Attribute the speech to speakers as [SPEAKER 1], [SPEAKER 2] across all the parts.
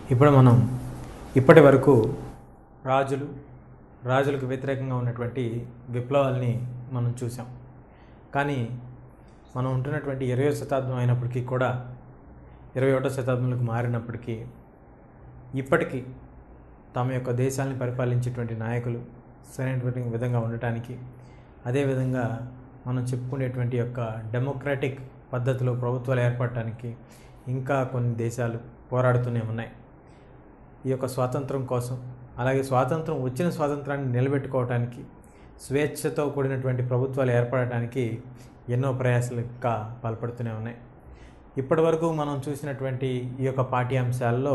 [SPEAKER 1] ఇప్పుడు మనం ఇప్పటి వరకు రాజులు రాజులకు వ్యతిరేకంగా ఉన్నటువంటి విప్లవాల్ని మనం చూసాం కానీ మనం ఉంటున్నటువంటి ఇరవై శతాబ్దం అయినప్పటికీ కూడా ఇరవై ఒకటో శతాబ్దంలోకి మారినప్పటికీ ఇప్పటికీ తమ యొక్క దేశాన్ని పరిపాలించేటువంటి నాయకులు సరైనటువంటి విధంగా ఉండటానికి అదేవిధంగా మనం చెప్పుకునేటువంటి యొక్క డెమోక్రాటిక్ పద్ధతిలో ప్రభుత్వాలు ఏర్పడటానికి ఇంకా కొన్ని దేశాలు పోరాడుతూనే ఉన్నాయి ఈ యొక్క స్వాతంత్రం కోసం అలాగే స్వాతంత్రం వచ్చిన స్వాతంత్రాన్ని నిలబెట్టుకోవటానికి స్వేచ్ఛతో కూడినటువంటి ప్రభుత్వాలు ఏర్పడటానికి ఎన్నో ప్రయాసాలు ఇంకా పాల్పడుతూనే ఉన్నాయి ఇప్పటి వరకు మనం చూసినటువంటి ఈ యొక్క పాఠ్యాంశాల్లో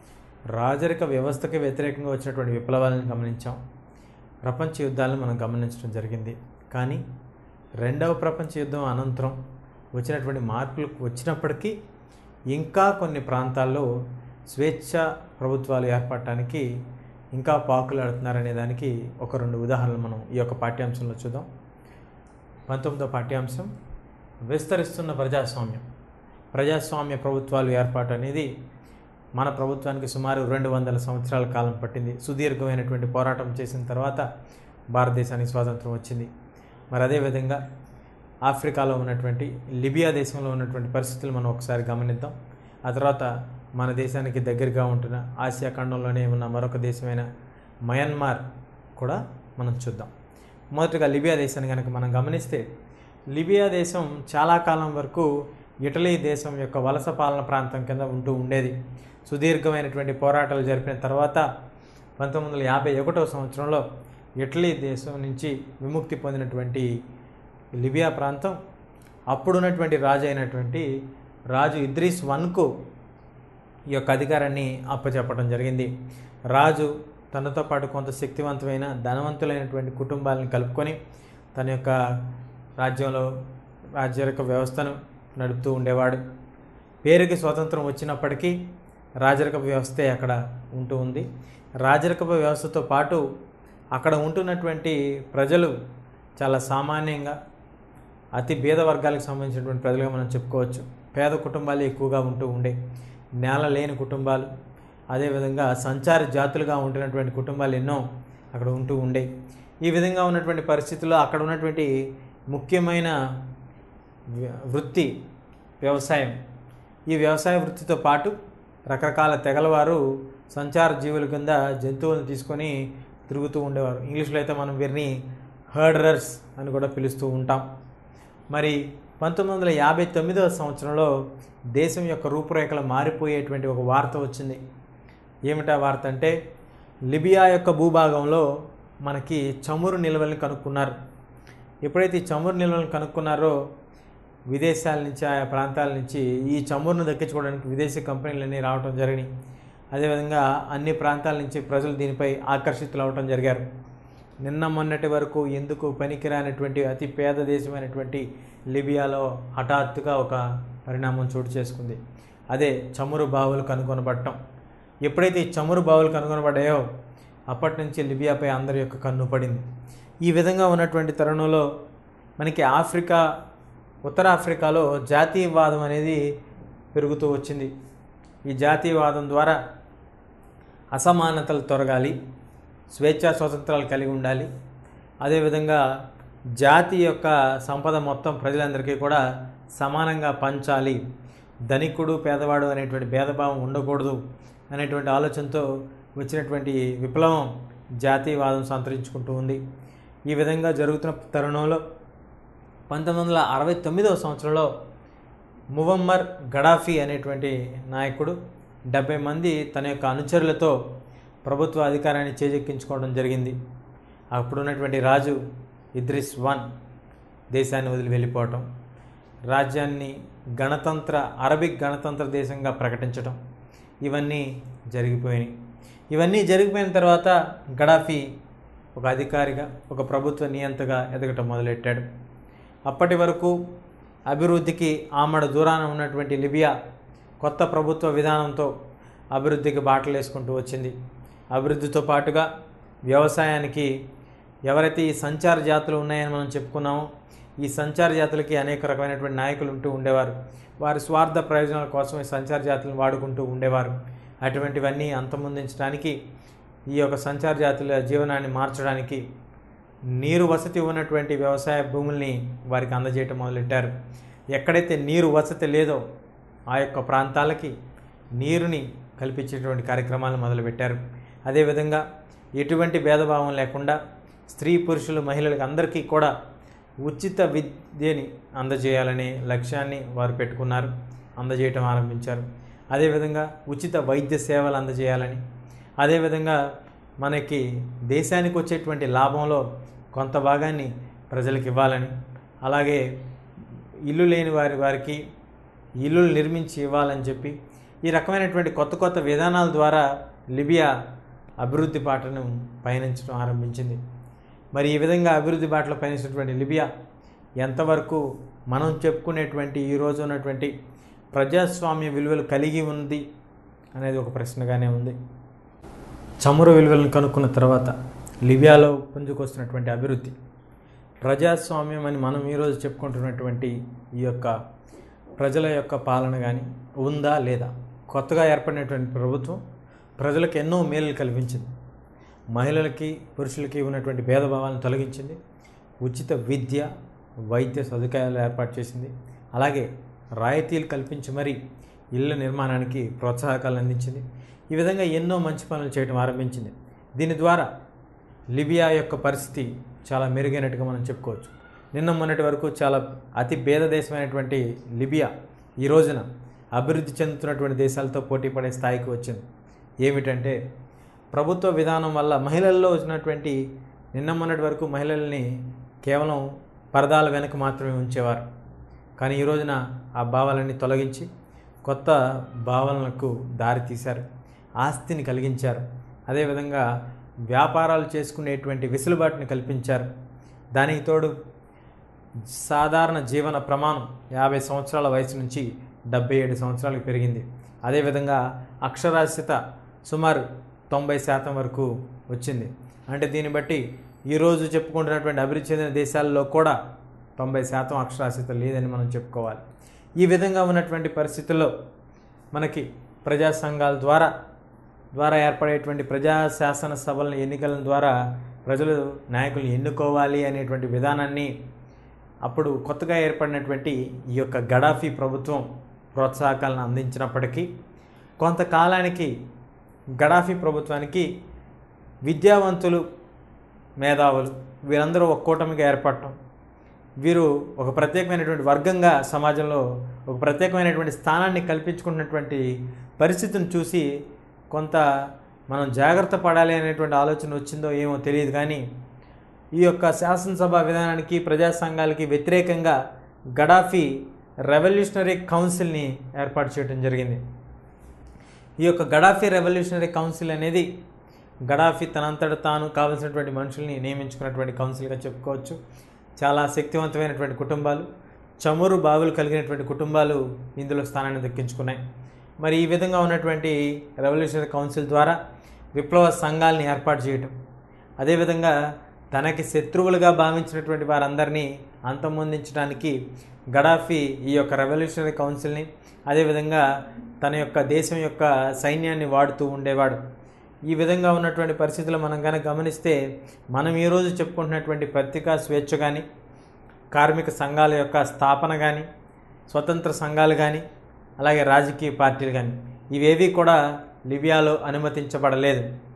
[SPEAKER 1] రాజరిక వ్యవస్థకి వ్యతిరేకంగా వచ్చినటువంటి విప్లవాలను గమనించాం ప్రపంచ యుద్ధాలను మనం గమనించడం జరిగింది కానీ రెండవ ప్రపంచ యుద్ధం అనంతరం వచ్చినటువంటి మార్పులు వచ్చినప్పటికీ ఇంకా కొన్ని ప్రాంతాల్లో స్వేచ్ఛ ప్రభుత్వాలు ఏర్పడటానికి ఇంకా పాకులాడుతున్నారనే దానికి ఒక రెండు ఉదాహరణలు మనం ఈ యొక్క పాఠ్యాంశంలో చూద్దాం పంతొమ్మిదో పాఠ్యాంశం విస్తరిస్తున్న ప్రజాస్వామ్యం ప్రజాస్వామ్య ప్రభుత్వాలు ఏర్పాటు అనేది మన ప్రభుత్వానికి సుమారు రెండు వందల సంవత్సరాల కాలం పట్టింది సుదీర్ఘమైనటువంటి పోరాటం చేసిన తర్వాత భారతదేశానికి స్వాతంత్రం వచ్చింది మరి అదేవిధంగా ఆఫ్రికాలో ఉన్నటువంటి లిబియా దేశంలో ఉన్నటువంటి పరిస్థితులు మనం ఒకసారి గమనిద్దాం ఆ తర్వాత మన దేశానికి దగ్గరగా ఉంటున్న ఆసియా ఖండంలోనే ఉన్న మరొక దేశమైన మయన్మార్ కూడా మనం చూద్దాం మొదటగా లిబియా దేశాన్ని కనుక మనం గమనిస్తే లిబియా దేశం చాలా కాలం వరకు ఇటలీ దేశం యొక్క వలస పాలన ప్రాంతం కింద ఉంటూ ఉండేది సుదీర్ఘమైనటువంటి పోరాటాలు జరిపిన తర్వాత పంతొమ్మిది వందల యాభై ఒకటో సంవత్సరంలో ఇటలీ దేశం నుంచి విముక్తి పొందినటువంటి లిబియా ప్రాంతం అప్పుడున్నటువంటి రాజు అయినటువంటి రాజు ఇద్రీస్ వన్కు ఈ యొక్క అధికారాన్ని అప్పచెప్పడం జరిగింది రాజు తనతో పాటు కొంత శక్తివంతమైన ధనవంతులైనటువంటి కుటుంబాలను కలుపుకొని తన యొక్క రాజ్యంలో రాజ్యరిక వ్యవస్థను నడుపుతూ ఉండేవాడు పేరుకి స్వాతంత్రం వచ్చినప్పటికీ రాజరిక వ్యవస్థే అక్కడ ఉంటూ ఉంది రాజరిక వ్యవస్థతో పాటు అక్కడ ఉంటున్నటువంటి ప్రజలు చాలా సామాన్యంగా అతి పేద వర్గాలకు సంబంధించినటువంటి ప్రజలుగా మనం చెప్పుకోవచ్చు పేద కుటుంబాలు ఎక్కువగా ఉంటూ ఉండే నేల లేని కుటుంబాలు అదేవిధంగా సంచార జాతులుగా ఉంటున్నటువంటి కుటుంబాలు ఎన్నో అక్కడ ఉంటూ ఉండే ఈ విధంగా ఉన్నటువంటి పరిస్థితుల్లో అక్కడ ఉన్నటువంటి ముఖ్యమైన వృత్తి వ్యవసాయం ఈ వ్యవసాయ వృత్తితో పాటు రకరకాల తెగల వారు సంచార జీవుల కింద జంతువులను తీసుకొని తిరుగుతూ ఉండేవారు ఇంగ్లీష్లో అయితే మనం వీరిని హర్డరర్స్ అని కూడా పిలుస్తూ ఉంటాం మరి పంతొమ్మిది వందల యాభై తొమ్మిదవ సంవత్సరంలో దేశం యొక్క రూపురేఖలు మారిపోయేటువంటి ఒక వార్త వచ్చింది ఏమిటా వార్త అంటే లిబియా యొక్క భూభాగంలో మనకి చమురు నిల్వల్ని కనుక్కున్నారు ఎప్పుడైతే ఈ చమురు నిల్వలను కనుక్కున్నారో విదేశాల నుంచి ఆయా ప్రాంతాల నుంచి ఈ చమురును దక్కించుకోవడానికి విదేశీ కంపెనీలన్నీ రావడం జరిగినాయి అదేవిధంగా అన్ని ప్రాంతాల నుంచి ప్రజలు దీనిపై ఆకర్షితులు అవటం జరిగారు నిన్న మొన్నటి వరకు ఎందుకు పనికిరానటువంటి అతి పేద దేశమైనటువంటి లిబియాలో హఠాత్తుగా ఒక పరిణామం చోటు చేసుకుంది అదే చమురు బావులు కనుగొనబడటం ఎప్పుడైతే ఈ చమురు బావులు కనుగొనబడ్డాయో అప్పటి నుంచి లిబియాపై అందరి యొక్క కన్ను పడింది ఈ విధంగా ఉన్నటువంటి తరుణంలో మనకి ఆఫ్రికా ఉత్తర ఆఫ్రికాలో జాతీయవాదం అనేది పెరుగుతూ వచ్చింది ఈ జాతీయవాదం ద్వారా అసమానతలు తొలగాలి స్వేచ్ఛా స్వాతంత్రాలు కలిగి ఉండాలి అదేవిధంగా జాతి యొక్క సంపద మొత్తం ప్రజలందరికీ కూడా సమానంగా పంచాలి ధనికుడు పేదవాడు అనేటువంటి భేదభావం ఉండకూడదు అనేటువంటి ఆలోచనతో వచ్చినటువంటి విప్లవం జాతీయవాదం సంతరించుకుంటూ ఉంది ఈ విధంగా జరుగుతున్న తరుణంలో పంతొమ్మిది వందల అరవై తొమ్మిదవ సంవత్సరంలో మువమ్మర్ గడాఫీ అనేటువంటి నాయకుడు డెబ్బై మంది తన యొక్క అనుచరులతో ప్రభుత్వ అధికారాన్ని చేజెక్కించుకోవడం జరిగింది అప్పుడున్నటువంటి రాజు ఇద్రిస్ వన్ దేశాన్ని వదిలి వెళ్ళిపోవటం రాజ్యాన్ని గణతంత్ర అరబిక్ గణతంత్ర దేశంగా ప్రకటించడం ఇవన్నీ జరిగిపోయినాయి ఇవన్నీ జరిగిపోయిన తర్వాత గడాఫీ ఒక అధికారిగా ఒక ప్రభుత్వ నియంతగా ఎదగటం మొదలెట్టాడు అప్పటి వరకు అభివృద్ధికి ఆమడ దూరాన ఉన్నటువంటి లిబియా కొత్త ప్రభుత్వ విధానంతో అభివృద్ధికి బాటలు వేసుకుంటూ వచ్చింది అభివృద్ధితో పాటుగా వ్యవసాయానికి ఎవరైతే ఈ సంచార జాతులు ఉన్నాయని మనం చెప్పుకున్నామో ఈ సంచార జాతులకి అనేక రకమైనటువంటి నాయకులు ఉంటూ ఉండేవారు వారి స్వార్థ ప్రయోజనాల కోసం ఈ సంచార జాతులను వాడుకుంటూ ఉండేవారు అటువంటివన్నీ అంతమొందించడానికి ఈ యొక్క సంచార జాతుల జీవనాన్ని మార్చడానికి నీరు వసతి ఉన్నటువంటి వ్యవసాయ భూముల్ని వారికి అందజేయటం మొదలెట్టారు ఎక్కడైతే నీరు వసతి లేదో ఆ యొక్క ప్రాంతాలకి నీరుని కల్పించేటువంటి కార్యక్రమాలను మొదలుపెట్టారు అదేవిధంగా ఎటువంటి భేదభావం లేకుండా స్త్రీ పురుషులు మహిళలకు అందరికీ కూడా ఉచిత విద్యని అందజేయాలనే లక్ష్యాన్ని వారు పెట్టుకున్నారు అందజేయటం ఆరంభించారు అదేవిధంగా ఉచిత వైద్య సేవలు అందజేయాలని అదేవిధంగా మనకి దేశానికి వచ్చేటువంటి లాభంలో కొంత భాగాన్ని ప్రజలకు ఇవ్వాలని అలాగే ఇల్లు లేని వారి వారికి ఇల్లులు నిర్మించి ఇవ్వాలని చెప్పి ఈ రకమైనటువంటి కొత్త కొత్త విధానాల ద్వారా లిబియా అభివృద్ధి బాటను పయనించడం ఆరంభించింది మరి ఈ విధంగా అభివృద్ధి బాటలో పయనించినటువంటి లిబియా ఎంతవరకు మనం చెప్పుకునేటువంటి ఈ రోజు ఉన్నటువంటి ప్రజాస్వామ్య విలువలు కలిగి ఉంది అనేది ఒక ప్రశ్నగానే ఉంది చమురు విలువలను కనుక్కున్న తర్వాత లిబియాలో పుంజుకొస్తున్నటువంటి అభివృద్ధి ప్రజాస్వామ్యం అని మనం ఈరోజు చెప్పుకుంటున్నటువంటి ఈ యొక్క ప్రజల యొక్క పాలన కానీ ఉందా లేదా కొత్తగా ఏర్పడినటువంటి ప్రభుత్వం ప్రజలకు ఎన్నో మేలు కల్పించింది మహిళలకి పురుషులకి ఉన్నటువంటి భేదభావాలను తొలగించింది ఉచిత విద్య వైద్య సదుపాయాలు ఏర్పాటు చేసింది అలాగే రాయితీలు కల్పించి మరీ ఇళ్ళ నిర్మాణానికి ప్రోత్సాహకాలు అందించింది ఈ విధంగా ఎన్నో మంచి పనులు చేయడం ఆరంభించింది దీని ద్వారా లిబియా యొక్క పరిస్థితి చాలా మెరుగైనట్టుగా మనం చెప్పుకోవచ్చు నిన్న మొన్నటి వరకు చాలా అతి పేద దేశమైనటువంటి లిబియా ఈ రోజున అభివృద్ధి చెందుతున్నటువంటి దేశాలతో పోటీ పడే స్థాయికి వచ్చింది ఏమిటంటే ప్రభుత్వ విధానం వల్ల మహిళల్లో వచ్చినటువంటి నిన్న మొన్నటి వరకు మహిళల్ని కేవలం పరదాల వెనక మాత్రమే ఉంచేవారు కానీ ఈ రోజున ఆ భావాలన్నీ తొలగించి కొత్త భావనలకు దారి తీశారు ఆస్తిని కలిగించారు అదేవిధంగా వ్యాపారాలు చేసుకునేటువంటి వెసులుబాటుని కల్పించారు దానికి తోడు సాధారణ జీవన ప్రమాణం యాభై సంవత్సరాల వయసు నుంచి డెబ్బై ఏడు సంవత్సరాలకు పెరిగింది అదేవిధంగా అక్షరాస్యత సుమారు తొంభై శాతం వరకు వచ్చింది అంటే దీన్ని బట్టి ఈరోజు చెప్పుకుంటున్నటువంటి అభివృద్ధి చెందిన దేశాల్లో కూడా తొంభై శాతం అక్షరాస్యత లేదని మనం చెప్పుకోవాలి ఈ విధంగా ఉన్నటువంటి పరిస్థితుల్లో మనకి ప్రజా సంఘాల ద్వారా ద్వారా ఏర్పడేటువంటి ప్రజా శాసన సభల ఎన్నికల ద్వారా ప్రజలు నాయకులను ఎన్నుకోవాలి అనేటువంటి విధానాన్ని అప్పుడు కొత్తగా ఏర్పడినటువంటి ఈ యొక్క గడాఫీ ప్రభుత్వం ప్రోత్సాహకాలను అందించినప్పటికీ కొంతకాలానికి గడాఫీ ప్రభుత్వానికి విద్యావంతులు మేధావులు వీరందరూ ఒక కూటమిగా ఏర్పడటం వీరు ఒక ప్రత్యేకమైనటువంటి వర్గంగా సమాజంలో ఒక ప్రత్యేకమైనటువంటి స్థానాన్ని కల్పించుకున్నటువంటి పరిస్థితిని చూసి కొంత మనం జాగ్రత్త పడాలి అనేటువంటి ఆలోచన వచ్చిందో ఏమో తెలియదు కానీ ఈ యొక్క శాసనసభ విధానానికి ప్రజా సంఘాలకి వ్యతిరేకంగా గడాఫీ రెవల్యూషనరీ కౌన్సిల్ని ఏర్పాటు చేయడం జరిగింది ఈ యొక్క గడాఫీ రెవల్యూషనరీ కౌన్సిల్ అనేది గడాఫీ తనంతట తాను కావలసినటువంటి మనుషుల్ని నియమించుకున్నటువంటి కౌన్సిల్గా చెప్పుకోవచ్చు చాలా శక్తివంతమైనటువంటి కుటుంబాలు చమురు బావులు కలిగినటువంటి కుటుంబాలు ఇందులో స్థానాన్ని దక్కించుకున్నాయి మరి ఈ విధంగా ఉన్నటువంటి రెవల్యూషనరీ కౌన్సిల్ ద్వారా విప్లవ సంఘాలని ఏర్పాటు చేయటం అదేవిధంగా తనకి శత్రువులుగా భావించినటువంటి వారందరినీ అంతమొందించడానికి గడాఫీ ఈ యొక్క రెవల్యూషనరీ కౌన్సిల్ని అదేవిధంగా తన యొక్క దేశం యొక్క సైన్యాన్ని వాడుతూ ఉండేవాడు ఈ విధంగా ఉన్నటువంటి పరిస్థితులు మనం కనుక గమనిస్తే మనం ఈరోజు చెప్పుకుంటున్నటువంటి పత్రికా స్వేచ్ఛ కానీ కార్మిక సంఘాల యొక్క స్థాపన కానీ స్వతంత్ర సంఘాలు కానీ అలాగే రాజకీయ పార్టీలు కానీ ఇవేవి కూడా లిబియాలో అనుమతించబడలేదు